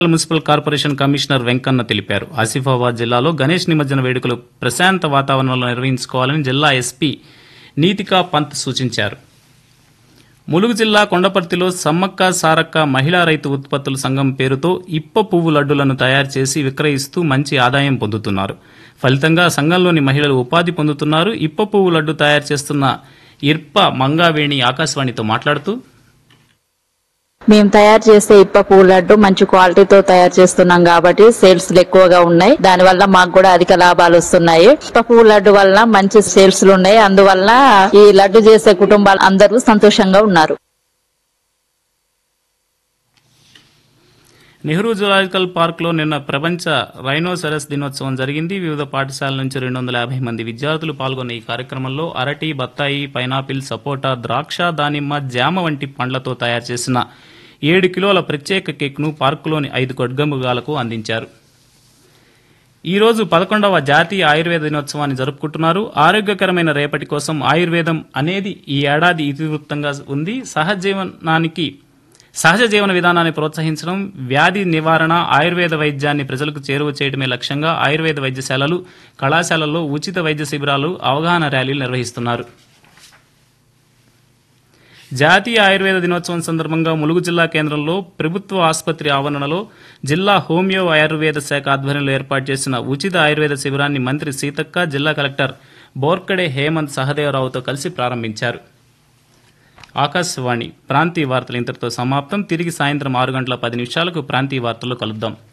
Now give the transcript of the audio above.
municipal corporation commissioner Venkanna తెలిపారు ఆసిఫాబాద్ జిల్లాలో గణేష్ నిమజ్జన వేడుకలు ప్రశాంత వాతావరణంలో నిర్వహించుకోవాలని జిల్లా ఎస్పీ నీతికా పంత్ సూచించారు ములుగు జిల్లా కొండపర్తిలో సమ్మక్క సారక్క మహిళా రైతు ఉత్పత్తుల సంఘం పేరుతో ఇప్ప పువ్వు లడ్డులను తయారు చేసి విక్రయిస్తూ మంచి ఆదాయం పొందుతున్నారు ఫలితంగా సంఘంలోని మహిళలు ఉపాధి పొందుతున్నారు ఇప్ప పువ్వు లడ్డు తయారు చేస్తున్న ఇర్ప మంగావేణి ఆకాశవాణితో మాట్లాడుతూ మేము తయారు చేసే ఇప్ప పువ్వు లడ్డు మంచి క్వాలిటీతో తయారు చేస్తున్నాం కాబట్టి సేల్స్ ఎక్కువగా ఉన్నాయి దాని వల్ల మాకు కూడా అధిక లాభాలు వస్తున్నాయి ఇప్ప పువ్వు లడ్డు వల్ల మంచి సేల్స్ ఉన్నాయి అందువల్ల ఈ లడ్డు చేసే కుటుంబాలు అందరూ సంతోషంగా ఉన్నారు నెహ్రూ జులాజికల్ పార్క్లో నిన్న ప్రపంచ రైనోసరస్ దినోత్సవం జరిగింది వివిధ పాఠశాలల నుంచి రెండు వందల యాభై మంది విద్యార్థులు పాల్గొన్న ఈ కార్యక్రమంలో అరటి బత్తాయి పైనాపిల్ సపోటా ద్రాక్ష దానిమ్మ జామ వంటి పండ్లతో తయారు చేసిన ఏడు కిలోల ప్రత్యేక కేక్ను పార్కులోని ఐదు కొడ్గముగాలకు అందించారు ఈ రోజు పదకొండవ జాతీయ ఆయుర్వేద దినోత్సవాన్ని జరుపుకుంటున్నారు ఆరోగ్యకరమైన రేపటి కోసం ఆయుర్వేదం అనేది ఈ ఏడాది ఇతివృత్తంగా ఉంది సహజీవనానికి సహజ జీవన విధానాన్ని ప్రోత్సహించడం వ్యాధి నివారణ ఆయుర్వేద వైద్యాన్ని ప్రజలకు చేరువ చేయడమే లక్ష్యంగా ఆయుర్వేద వైద్యశాలలు కళాశాలల్లో ఉచిత వైద్య శిబిరాలు అవగాహన ర్యాలీలు నిర్వహిస్తున్నారు జాతీయ ఆయుర్వేద దినోత్సవం సందర్భంగా ములుగు జిల్లా కేంద్రంలో ప్రభుత్వ ఆసుపత్రి ఆవరణలో జిల్లా హోమియో ఆయుర్వేద శాఖ ఆధ్వర్యంలో ఏర్పాటు చేసిన ఉచిత ఆయుర్వేద శిబిరాన్ని మంత్రి సీతక్క జిల్లా కలెక్టర్ బోర్కడే హేమంత్ సహదేవరావుతో కలిసి ప్రారంభించారు ఆకాశవాణి ప్రాంతీయ వార్తలు ఇంతటితో సమాప్తం తిరిగి సాయంత్రం ఆరు గంటల పది నిమిషాలకు ప్రాంతీయ వార్తల్లో కలుద్దాం